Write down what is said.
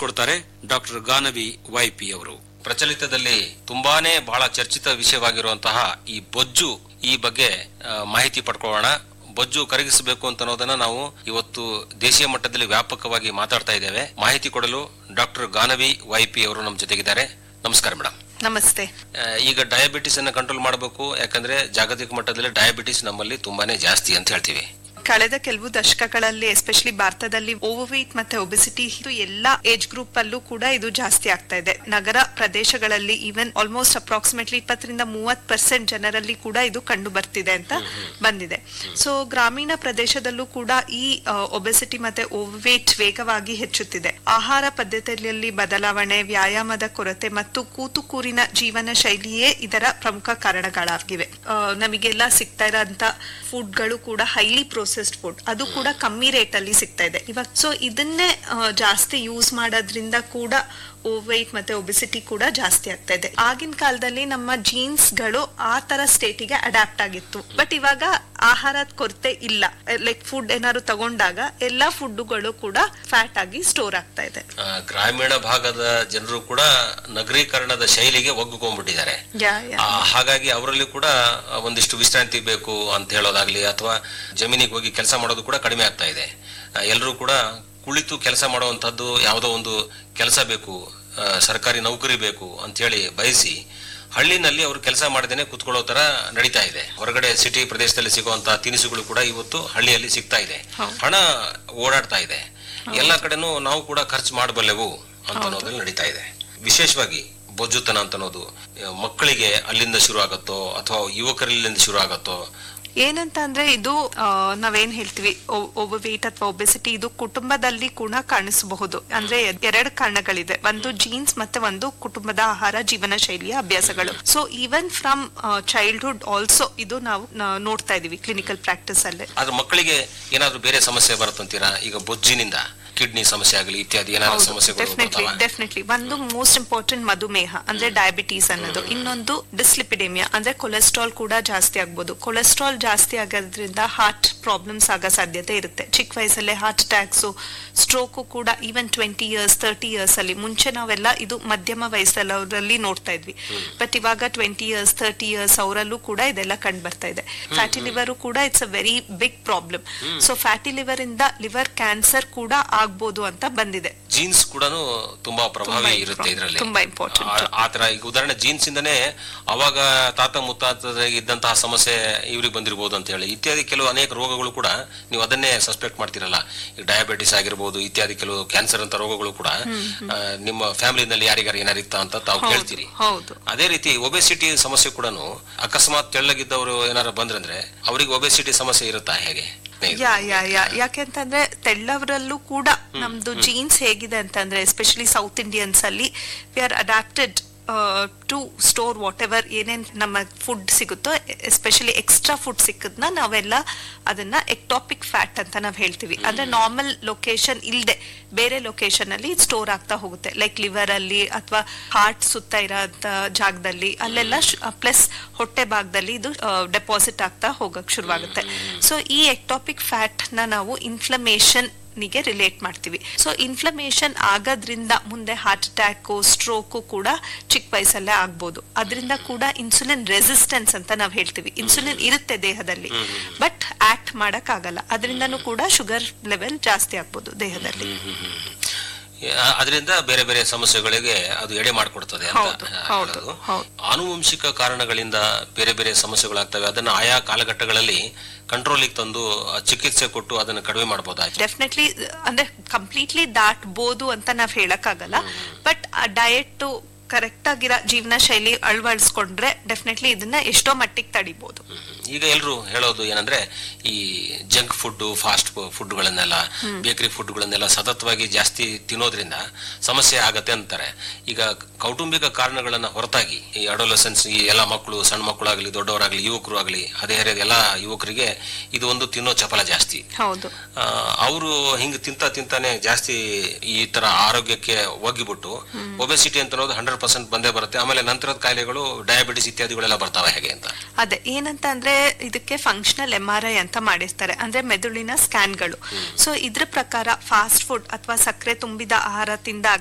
ತಿಳಿಸಿಕೊಡ್ತಾರೆ doctor Ganavi YP ಅವರು ಪ್ರಚಲಿತದಲ್ಲಿ ತುಂಬಾನೇ ಬಹಳ ಚರ್ಚಿತ ವಿಷಯವಾಗಿರುವಂತಹ ಈ ಬೊಜ್ಜು ಈ ಬಗ್ಗೆ ಆ, ಮಾಹಿತಿ ಪಡ್ಕೊಳ್ಳೋಣ ಬೊಜ್ಜು ಕರಗಿಸಬೇಕು ಅಂತ ಅನ್ನೋದನ್ನ ನಾವು ಇವತ್ತು ದೇಶೀಯ ಮಟ್ಟದಲ್ಲಿ ವ್ಯಾಪಕವಾಗಿ ಮಾತಾಡ್ತಾ ಇದ್ದೇವೆ ಮಾಹಿತಿ ಕೊಡಲು ಡಾಕ್ಟರ್ ಗಾನವಿ ವೈಪಿ ಅವರು ನಮ್ಮ ಜೊತೆಗಿದ್ದಾರೆ ನಮಸ್ಕಾರ ಮೇಡಮ್ ನಮಸ್ತೆ ಈಗ ಡಯಾಬಿಟಿಸ್ ಅನ್ನ ಕಂಟ್ರೋಲ್ ಮಾಡಬೇಕು ಯಾಕಂದ್ರೆ ಜಾಗತಿಕ ಮಟ್ಟದಲ್ಲಿ ಡಯಾಬಿಟಿಸ್ ನಮ್ಮಲ್ಲಿ ತುಂಬಾನೇ ಜಾಸ್ತಿ ಅಂತ ಹೇಳ್ತೀವಿ ಕಳೆದ ಕೆಲವು ದಶಕಗಳಲ್ಲಿ ಎಸ್ಪೆಷಲಿ ಭಾರತದಲ್ಲಿ ಓವರ್ವೀಟ್ ಮತ್ತೆ ಒಬಿಸಿಟಿ ಇದು ಎಲ್ಲಾ ಏಜ್ ಗ್ರೂಪ್ ಅಲ್ಲೂ ಕೂಡ ಇದು ಜಾಸ್ತಿ ಆಗ್ತಾ ಇದೆ ನಗರ ಪ್ರದೇಶಗಳಲ್ಲಿ ಈವನ್ ಆಲ್ಮೋಸ್ಟ್ ಅಪ್ರಾಕ್ಸಿಮೇಟ್ಲಿ ಇಪ್ಪತ್ತರಿಂದ ಮೂವತ್ ಪರ್ಸೆಂಟ್ ಜನರಲ್ಲಿ ಕೂಡ ಇದು ಕಂಡು ಬರ್ತಿದೆ ಅಂತ ಬಂದಿದೆ ಸೊ ಗ್ರಾಮೀಣ ಪ್ರದೇಶದಲ್ಲೂ ಕೂಡ ಈ ಒಬೆಸಿಟಿ ಮತ್ತೆ ಓವರ್ವೇಟ್ ವೇಗವಾಗಿ ಹೆಚ್ಚುತ್ತಿದೆ ಆಹಾರ ಪದ್ಧತಿಯಲ್ಲಿ ಬದಲಾವಣೆ ವ್ಯಾಯಾಮದ ಕೊರತೆ ಮತ್ತು ಕೂತು ಕೂರಿನ ಜೀವನ ಶೈಲಿಯೇ ಇದರ ಪ್ರಮುಖ ಕಾರಣಗಳಾಗಿವೆ ಆ, ನಮಗೆಲ್ಲ ಸಿಗ್ತಾ ಇರೋಂತ ಫುಡ್ಗಳು ಕೂಡ ಹೈಲಿ ಪ್ರೊಸೆಸ್ಡ್ ಫುಡ್ ಅದು ಕೂಡ ಕಮ್ಮಿ ರೇಟ್ ಅಲ್ಲಿ ಸಿಗ್ತಾ ಇದೆ ಇವಾಗ ಸೊ ಇದನ್ನೇ ಆ, ಜಾಸ್ತಿ ಯೂಸ್ ಮಾಡೋದ್ರಿಂದ ಕೂಡ ಓವೈಟ್ ಮತ್ತೆ ಒಬಿಸಿಟಿ ಕೂಡ ಜಾಸ್ತಿ ಆಗ್ತಾ ಇದೆ ಆಗಿನ ಕಾಲದಲ್ಲಿ ನಮ್ಮ ಜೀನ್ಸ್ ಗಳು ಆ ತರ ಸ್ಟೇಟಿಗೆ ಅಡ್ಯಾಪ್ಟ್ ಆಗಿತ್ತು ಬಟ್ ಇವಾಗ ಆಹಾರದ ಕೊರತೆ ಇಲ್ಲ ಲೈಕ್ ಫುಡ್ ಏನಾದ್ರು ತಗೊಂಡಾಗ ಎಲ್ಲಾ ಫುಡ್ಗಳು ಕೂಡ ಫ್ಯಾಟ್ ಆಗಿ ಸ್ಟೋರ್ ಆಗ್ತಾ ಇದೆ ಆ, ಗ್ರಾಮೀಣ ಭಾಗದ ಜನರು ಕೂಡ ನಗರೀಕರಣದ ಶೈಲಿಗೆ ಒಗ್ಗಿಕೊಂಡ್ಬಿಟ್ಟಿದ್ದಾರೆ ಯಾ ಯಾ ಆ, ಹಾಗಾಗಿ ಅವರಲ್ಲಿ ಕೂಡ ಒಂದಿಷ್ಟು ವಿಶ್ರಾಂತಿ ಬೇಕು ಅಂತ ಹೇಳೋದಾಗ್ಲಿ ಅಥವಾ ಜಮೀನಿಗೆ ಹೋಗಿ ಕೆಲಸ ಮಾಡೋದು ಕೂಡ ಕಡಿಮೆ ಆಗ್ತಾ ಇದೆ ಎಲ್ಲರೂ ಕೂಡ ಕುಳಿತು ಕೆಲಸ ಮಾಡುವಂತಹದ್ದು ಯಾವುದೋ ಒಂದು ಕೆಲಸ ಬೇಕು ಆ, ಸರ್ಕಾರಿ ನೌಕರಿ ಬೇಕು ಅಂತ ಹೇಳಿ ಬಯಸಿ ಹಳ್ಳಿನಲ್ಲಿ ಅವರು ಕೆಲಸ ಮಾಡದೇನೆ ಕುತ್ಕೊಳ್ಳೋ ತರ ನಡೀತಾ ಇದೆ ಹೊರಗಡೆ ಸಿಟಿ ಪ್ರದೇಶದಲ್ಲಿ ಸಿಗುವಂತಹ ತಿನಿಸುಗಳು ಕೂಡ ಇವತ್ತು ಹಳ್ಳಿಯಲ್ಲಿ ಸಿಗ್ತಾ ಇದೆ ಹಣ ಓಡಾಡ್ತಾ ಇದೆ ಎಲ್ಲಾ ಕಡೆನೂ ನಾವು ಕೂಡ ಖರ್ಚು ಮಾಡಬಲ್ಲೆವು ಅಂತ ಅನ್ನೋದ್ರಲ್ಲಿ ನಡೀತಾ ಇದೆ ವಿಶೇಷವಾಗಿ ಬೊಜ್ಜುತನ ಅಂತ ಅನ್ನೋದು ಆ, ಮಕ್ಕಳಿಗೆ ಅಲ್ಲಿಂದ ಶುರು ಆಗತ್ತೋ ಅಥವಾ ಯುವಕರಲ್ಲಿಂದ ಶುರು ಆಗತ್ತೋ ಏನಂತ ಅಂದ್ರೆ ಇದು ಆ, ನಾವೇನ್ ಹೇಳ್ತೀವಿ ಓವರ್ ವೇಟ್ ಅಥವಾ ಒಬೆಸಿಟಿ ಇದು ಕುಟುಂಬದಲ್ಲಿ ಕೂಡ ಕಾಣಿಸಬಹುದು ಅಂದ್ರೆ ಎರಡು ಕಾರಣಗಳಿದೆ ಒಂದು ಜೀನ್ಸ್ ಮತ್ತೆ ಒಂದು ಕುಟುಂಬದ ಆಹಾರ ಜೀವನ ಶೈಲಿಯ ಅಭ್ಯಾಸಗಳು so even from childhood also ಇದು ನಾವು ನ- ನೋಡ್ತಾ ಇದೀವಿ ಕ್ಲಿನಿಕಲ್ ಪ್ರಾಕ್ಟೀಸ್ ಅಲ್ಲಿ ಆದ್ರೆ ಮಕ್ಕಳಿಗೆ ಏನಾದ್ರೂ ಬೇರೆ ಸಮಸ್ಯೆ ಬರುತ್ತಂತೀರಾ ಈಗ ಬೊಜ್ಜಿನಿಂದ ಕಿಡ್ನಿ ಸಮಸ್ಯೆ ಆಗಲಿ ಇತ್ಯಾದಿ ಏನಾದ್ರು ಸಮಸ್ಯೆಗಳು ಡೆಫಿನೆಟ್ಲಿ ಬರ್ತಾವ ಡೆಫಿನೆಟ್ಲಿ ಒಂದು ಮೋಸ್ಟ್ ಇಂಪಾರ್ಟೆಂಟ್ ಮಧುಮೇಹ ಅಂದ್ರೆ ಡಯಾಬಿಟೀಸ್ ಅನ್ನೋದು ಇನ್ನೊಂದು ಡಿಸ್ಲಿಪಿಡೇಮಿಯಾ ಅಂದ್ರೆ ಕೊಲೆಸ್ಟ್ರಾಲ್ ಕೂಡ ಜಾಸ್ತಿ ಆಗ್ಬೋದು ಕೊಲೆಸ್ಟ್ರಾಲ್ ಜಾಸ್ತಿ ಆಗೋದ್ರಿಂದ ಹಾರ್ಟ್ ಪ್ರಾಬ್ಲಮ್ಸ್ ಆಗೋ ಸಾಧ್ಯತೆ ಇರುತ್ತೆ ಚಿಕ್ಕ ವಯಸ್ಸಲ್ಲೇ ಹಾರ್ಟ್ ಅಟ್ಯಾಕ್ಸ್ ಸ್ಟ್ರೋಕು ಕೂಡ even twenty years thirty years ಅಲ್ಲಿ ಮುಂಚೆ ನಾವೆಲ್ಲ ಇದು ಮಧ್ಯಮ ವಯಸ್ಸಲ್ಲಿ ನೋಡ್ತಾ ಇದ್ವಿ ಬಟ್ ಇವಾಗ ಟ್ವೆಂಟಿ ಇಯರ್ಸ್ ತರ್ಟಿ ಇಯರ್ಸ್ ಅವರಲ್ಲೂ ಕೂಡ ಇದೆಲ್ಲ ಕಂಡು ಬರ್ತಾ ಇದೆ ಫ್ಯಾಟಿ ಲಿವರ್ ಕೂಡ it's a very big problem so fatty liver ಇಂದ ಲಿವರ್ ಕ್ಯಾನ್ಸರ್ ಕೂಡ ಆಗ್ಬೋದು ಅಂತ ಬಂದಿದೆ ಜೀನ್ಸ್ ಕೂಡ ತುಂಬಾ ಪ್ರಭಾವಿ ತುಂಬಾ ಇರುತ್ತೆ import- ಇದರಲ್ಲಿ ತುಂಬಾ important. ಆತರ ಈಗ ಉದಾಹರಣೆ ಜೀನ್ಸ್ ಇಂದನೇ ಅವಾಗ ತಾತ ಮುತ್ತಾತ ಇದ್ದಂತಹ ಸಮಸ್ಯೆ ಇವ್ರಿಗೆ ಬಂದಿರಬಹುದು ಅಂತ ಹೇಳಿ ಇತ್ಯಾದಿ ಕೆಲವು ಅನೇಕ ರೋಗಗಳು ಕೂಡ ನೀವು ಅದನ್ನೇ ಸಸ್ಪೆಕ್ಟ್ ಮಾಡ್ತಿರಲ್ಲ ಈಗ ಡಯಾಬಿಟಿಸ್ ಆಗಿರ್ಬೋದು ಇತ್ಯಾದಿ ಕೆಲವು ಕ್ಯಾನ್ಸರ್ ಅಂತ ರೋಗಗಳು ಕೂಡ ಆ, ನಿಮ್ಮ ಫ್ಯಾಮಿಲಿನಲ್ಲಿ ಯಾರಿಗಾರ ಏನಾರಿತ್ತ ಅಂತ ತಾವು ಹೌದು, ಕೇಳ್ತೀರಿ ಹೌದು ಅದೇ ರೀತಿ ಒಬೆಸಿಟಿ ಸಮಸ್ಯೆ ಕೂಡ ಅಕಸ್ಮಾತ್ ತೆಳ್ಳಗಿದ್ದವರು ಏನಾರ ಬಂದ್ರಂದ್ರೆ ಅವ್ರಿಗೆ ಒಬೆಸಿಟಿ ಸಮಸ್ಯೆ ಇರುತ್ತಾ ಹೇಗೆ ಯಾ ಯಾ ಯಾ ಯಾಕೆಂತಂದ್ರೆ ತೆಳ್ಳವರಲ್ಲೂ ಕೂಡ ನಮ್ದು ಜೀನ್ಸ್ ಹೇಗಿದೆ ಅಂತಂದ್ರೆ ಎಸ್ಪೆಷಲಿ ಸೌತ್ ಇಂಡಿಯನ್ಸ್ ಅಲ್ಲಿ we are adapted to store whatever ಏನೇನ್ ನಮ್ಮ ಫುಡ್ ಸಿಗುತ್ತೋ ಎಸ್ಪೆಷಲಿ ಎಕ್ಸ್ಟ್ರಾ ಫುಡ್ ಸಿಕ್ಕದ್ನ ನಾವೆಲ್ಲ ಅದನ್ನ ಎಕ್ಟಾಪಿಕ್ ಫ್ಯಾಟ್ ಅಂತ ನಾವ್ ಹೇಳ್ತೀವಿ ಅಂದ್ರೆ ನಾರ್ಮಲ್ ಲೊಕೇಶನ್ ಇಲ್ದೆ ಬೇರೆ ಲೊಕೇಶನ್ ಅಲ್ಲಿ ಸ್ಟೋರ್ ಆಗ್ತಾ ಹೋಗುತ್ತೆ ಲೈಕ್ ಲಿವರ್ ಅಲ್ಲಿ ಅಥವಾ ಹಾರ್ಟ್ ಸುತ್ತ ಇರೋಂತ ಜಾಗದಲ್ಲಿ ಅಲ್ಲೆಲ್ಲ ಪ್ಲಸ್ ಹೊಟ್ಟೆ ಭಾಗದಲ್ಲಿ ಇದು ಡೆಪಾಸಿಟ್ ಆಗ್ತಾ ಹೋಗಕ್ ಶುರುವಾಗುತ್ತೆ ಸೊ ಈ ಎಕ್ಟಾಪಿಕ್ ಫ್ಯಾಟ್ ನ ನಾವು ಇನ್ಫ್ಲಮೇಷನ್ ನಿಗೆ ರಿಲೇಟ್ ಮಾಡ್ತೀವಿ ಸೊ ಇನ್ಫ್ಲಮೇಷನ್ ಆಗೋದ್ರಿಂದ ಮುಂದೆ ಹಾರ್ಟ್ ಅಟ್ಯಾಕ್ ಸ್ಟ್ರೋಕು ಕೂಡ ಚಿಕ್ಕ ವಯಸ್ಸಲ್ಲೇ ಆಗ್ಬೋದು ಅದರಿಂದ ಕೂಡ ಇನ್ಸುಲಿನ್ ರೆಸಿಸ್ಟೆನ್ಸ್ ಅಂತ ನಾವು ಹೇಳ್ತೀವಿ ಇನ್ಸುಲಿನ್ ಇರುತ್ತೆ ದೇಹದಲ್ಲಿ ಬಟ್ ಆಕ್ಟ್ ಮಾಡಕ್ ಆಗಲ್ಲ ಅದರಿಂದನೂ ಕೂಡ ಶುಗರ್ ಲೆವೆಲ್ ಜಾಸ್ತಿ ಆಗ್ಬೋದು ದೇಹದಲ್ಲಿ ಅದರಿಂದ ಬೇರೆ ಬೇರೆ ಸಮಸ್ಯೆಗಳಿಗೆ ಅದು ಎಡೆ ಮಾಡಿಕೊಡ್ತದೆ ಅಂತ ಹೌದು, ಹೌದು, ಹೇಳೋದು. ಹೌದು. ಆನುವಂಶಿಕ ಕಾರಣಗಳಿಂದ ಬೇರೆ ಬೇರೆ ಸಮಸ್ಯೆಗಳಾಗ್ತವೆ ಅದನ್ನ ಆಯಾ ಕಾಲಘಟ್ಟಗಳಲ್ಲಿ ಕಂಟ್ರೋಲಿಗೆ ತಂದು ಆ ಚಿಕಿತ್ಸೆ ಕೊಟ್ಟು ಅದನ್ನ ಕಡಿಮೆ ಮಾಡಬಹುದಾಗಿ ಡೆಫಿನೆಟ್ಲಿ ಅಂದ್ರೆ ಕಂಪ್ಲೀಟ್ಲಿ ದಾಟ್ಬೋದು ಅಂತ ನಾವ್ ಹೇಳಕ್ಕಾಗಲ್ಲ ಬಟ್ ಡಯಟ್ ಕರೆಕ್ಟ್ ಆಗಿರೋ ಜೀವನ ಶೈಲಿ ಅಳವಡಿಸ್ಕೊಂಡ್ರೆ ಡೆಫಿನೆಟ್ಲಿ ಇದನ್ನ ಎಷ್ಟೋ ಮಟ್ಟಿಗೆ ತಡಿಬಹುದು ಈಗ ಎಲ್ಲರೂ ಹೇಳೋದು ಏನಂದ್ರೆ ಈ ಜಂಕ್ ಫುಡ್ ಫಾಸ್ಟ್ ಫುಡ್ಗಳನ್ನೆಲ್ಲ ಬೇಕರಿ ಫುಡ್ಗಳನ್ನೆಲ್ಲ ಸತತವಾಗಿ ಜಾಸ್ತಿ ತಿನ್ನೋದ್ರಿಂದ ಸಮಸ್ಯೆ ಆಗತ್ತೆ ಅಂತಾರೆ ಈಗ ಕೌಟುಂಬಿಕ ಕಾರಣಗಳನ್ನ ಹೊರತಾಗಿ ಈ ಅಡೋಲಸೆನ್ಸ್ ಈ ಎಲ್ಲ ಮಕ್ಕಳು ಸಣ್ಣ ಮಕ್ಕಳಾಗ್ಲಿ ದೊಡ್ಡವರಾಗ್ಲಿ ಯುವಕರು ಆಗ್ಲಿ ಅದೇ ಎಲ್ಲ ಯುವಕರಿಗೆ ಇದು ಒಂದು ತಿನ್ನೋ ಚಪಲ ಜಾಸ್ತಿ ಹೌದು ಅವರು ಹಿಂಗ್ ತಿಂತ ತಿಂತಾನೆ ಜಾಸ್ತಿ ಈ ತರ ಆರೋಗ್ಯಕ್ಕೆ ಒಗ್ಗಿಬಿಟ್ಟು ಒಬೆಸಿಟಿ ಅಂತ ಅನ್ನೋದು ಹಂಡ್ರೆಡ್ ಪರ್ಸೆಂಟ್ ಬಂದೇ ಬರುತ್ತೆ ಆಮೇಲೆ ನಂತರದ ಕಾಯಿಲೆಗಳು ಡಯಾಬಿಟಿಸ್ ಇತ್ಯಾದಿಗಳೆಲ್ಲ ಬರ್ತಾವೆ ಹೇಗೆ ಅಂತ ಅದೇ ಏನಂತ ಅಂದ್ರೆ ಇದಕ್ಕೆ ಫಂಕ್ಷನಲ್ ಎಂ ಆರ್ ಐ ಅಂತ ಮಾಡಿರ್ತಾರೆ ಅಂದ್ರೆ ಮೆದುಳಿನ ಸ್ಕ್ಯಾನ್ಗಳು ಸೊ ಇದ್ರ ಪ್ರಕಾರ ಫಾಸ್ಟ್ ಫುಡ್ ಅಥವಾ ಸಕ್ಕರೆ ತುಂಬಿದ ಆಹಾರ ತಿಂದಾಗ